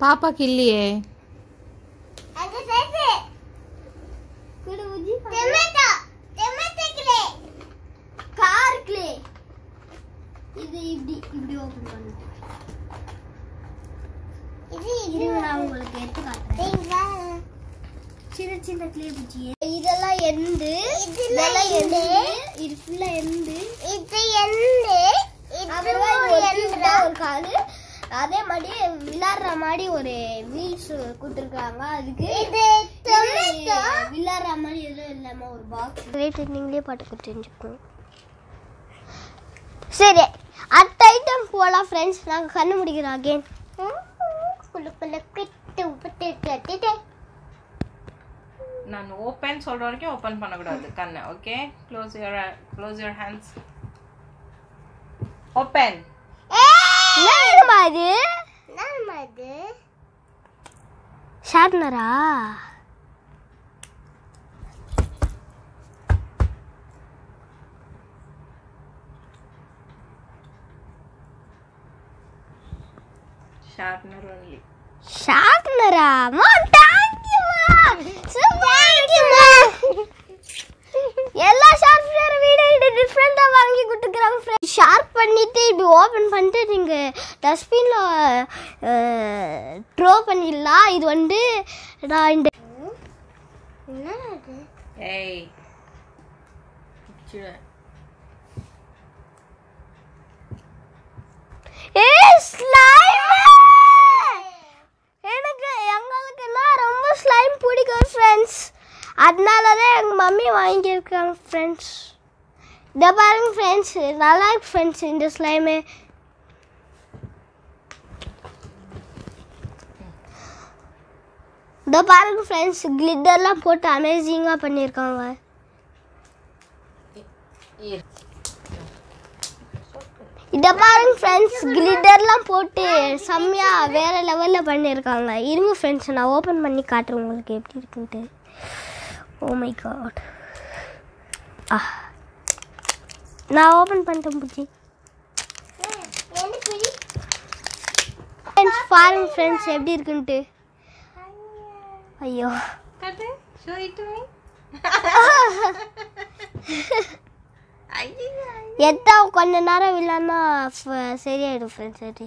பாப்பாக்கு இல்லையே அது சைஸ் குடு உஜி tomato tomato clay car clay இது இப்படி இப்படி ஓபன் பண்ணு இது இருங்க நான் உங்களுக்கு எடுத்து காட்டுறேன் சின்ன சின்ன கிளே பூச்சி இதெல்லாம் எந்து இதெல்லாம் எந்து இது ஃபுல்லா எந்து இது எந்து அப்புறமா இது ஒரு tube தான் ஒரு காலு அதே மாதிரி விளையாடுற மாதிரி ஒரு வீல்ஸ் கொடுத்துருக்காங்க அதுக்கு இது விளையாடுற மாதிரி எதுவும் இல்லாம ஒரு பாக்ஸ் ரேட் நீங்களே பாட்டு தெரிஞ்சுக்கணும் சரி அடுத்த ஐட்டம் போகலாம் ஃப்ரெண்ட்ஸ் நாங்கள் கண்ணு முடிக்கிறோம் அகேன் நான் ஓப்பன் சொல்ற வரைக்கும் ஓப்பன் பண்ணக்கூடாது கண்ணை okay close your close your hands open என்னமா இது என்னமா இது ஷார்ப்னரா ஷார்ப்னர் ஒன்லி ஷார்ப்னரா மா தேங்க்யூமா தேங்க்யூமா எல்லா ஷார்ப்னர் வீட இது டிஃப்ரெண்டா வாங்கி கொடுத்துக்கறாங்க ஃப்ரெண்ட் ஷார்ப் பண்ணிட்டு இப்படி ஓபன் பண்ணிட்டு நீங்க டஸ்ட்பின்ல த்ரோ பண்ணிடலாம் இது வந்து நான் இந்த என்னது ஏய் பிடிச்சிடுவேன். ஏய் ஸ்லைம் எனக்கு எங்களுக்குலாம் ரொம்ப ஸ்லைம் பிடிக்கும் ஃப்ரெண்ட்ஸ் அதனால தான் எங்கள் மம்மி வாங்கியிருக்காங்க ஃப்ரெண்ட்ஸ் இதை பாருங்க ஃப்ரெண்ட்ஸ் நல்லா இருக்கு ஃப்ரெண்ட்ஸ் இந்த ஸ்லைமு இதோ பாருங்க ஃப்ரெண்ட்ஸ் கிளிட்டர்லாம் போட்டு அமேசிங்காக பண்ணியிருக்காங்க இரு. இதை பாருங்க ஃப்ரெண்ட்ஸ் கிளிட்டர்லாம் போட்டு செம்மையா வேற லெவலில் பண்ணியிருக்காங்க இருங்க ஃப்ரெண்ட்ஸ் நான் ஓப்பன் பண்ணி காட்டுறேன் உங்களுக்கு எப்படி இருக்குன்ட்டு ஓ மை காட் ஆ நான் ஓப்பன் பண்ணிட்டேன் பூச்சி ஃப்ரெண்ட்ஸ் பாருங்க ஃப்ரெண்ட்ஸ் எப்படி இருக்குன்ட்டு ஐயோ காட்டு ஷோ இட் டு மீ ஐயோ எத்தா கொஞ்ச நேரம் இல்லைன்னா சரியாயிடும் ஃப்ரெண்ட்ஸ் அது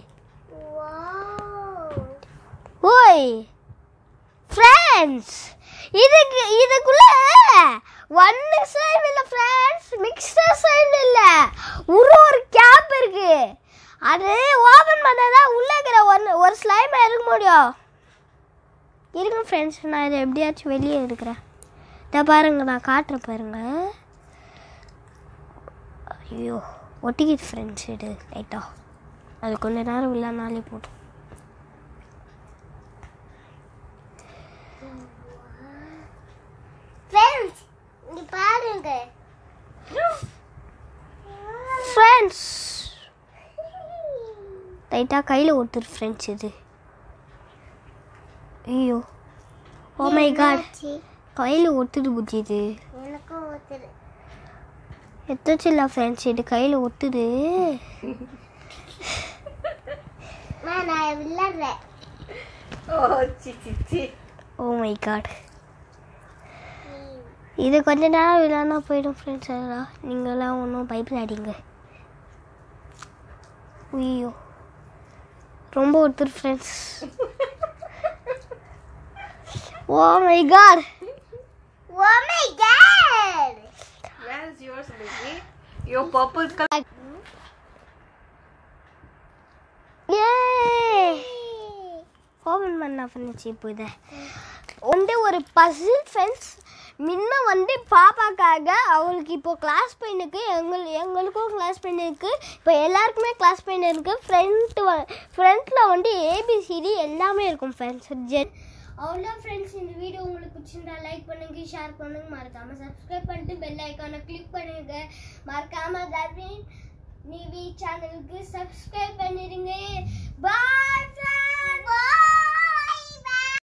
ஓய் ஃப்ரெண்ட்ஸ் இதுக்கு இதுக்குள்ள ஒன்னு சைடு இல்லை ஃப்ரெண்ட்ஸ் மிக்சர் சைடு இல்லை ஒரு ஒரு கேப் இருக்கு அது ஓபன் பண்ணாதான் உள்ள இருக்கிற ஒன்று ஒரு ஸ்லைம் எடுக்க முடியும் இருங்க ஃப்ரெண்ட்ஸ் நான் இதை எப்படியாச்சும் வெளியே எடுக்கிறேன் இதை பாருங்க நான் காட்டுறேன் பாருங்க ஐயோ ஒட்டிக்கிது ஃப்ரெண்ட்ஸ் இது லைட்டா அது கொஞ்ச நேரம் இல்லைனாலே போதும் ஃப்ரெண்ட்ஸ் இங்க பாருங்க ஃப்ரெண்ட்ஸ் லைட்டாக கையில் ஒட்டுரு ஃப்ரெண்ட்ஸ் இது ஐயோ ஓ மை காட் கையில் ஒட்டுது புத்தி இது எனக்கும் ஒத்துரு எத்தச்சில்ல ஃப்ரெண்ட்ஸ் இது கையில் ஒட்டுது நான் விளையாடுறேன் ஓ சி சி சி ஓ மை காட் இது கொஞ்ச நேரம் விளையாடினா போயிடும் ஃப்ரெண்ட்ஸ் அதெல்லாம் நீங்களாம் ஒன்றும் பயப்படாதீங்க ஐயோ ரொம்ப ஒருத்தர் friends oh my god oh my god Where is yours, baby? Your purple color. ஏ ஓபன் பண்ண பண்ணிச்சு இப்போ இதை வந்து ஒரு பசில் ஃப்ரெண்ட்ஸ் முன்ன வந்து பாப்பாக்காக அவளுக்கு இப்போ கிளாஸ் பெயினுக்கு எங்கள் எங்களுக்கும் கிளாஸ் பெயின் இருக்குது இப்போ எல்லாருக்குமே கிளாஸ் பெயின் இருக்குது ஃப்ரண்ட் ஃப்ரண்ட்டில் வந்து ஏபிசிடி எல்லாமே இருக்கும் ஃப்ரெண்ட்ஸ் ஜென் அவ்வளோ ஃப்ரெண்ட்ஸ் இந்த வீடியோ உங்களுக்கு பிடிச்சிருந்தா லைக் பண்ணுங்க ஷேர் பண்ணுங்க மறக்காம சப்ஸ்கிரைப் பண்ணிட்டு பெல் ஐக்கானை கிளிக் பண்ணுங்க மறக்காம தர்வின் நிவி சேனலுக்கு சப்ஸ்கிரைப் பண்ணிடுங்க பாய்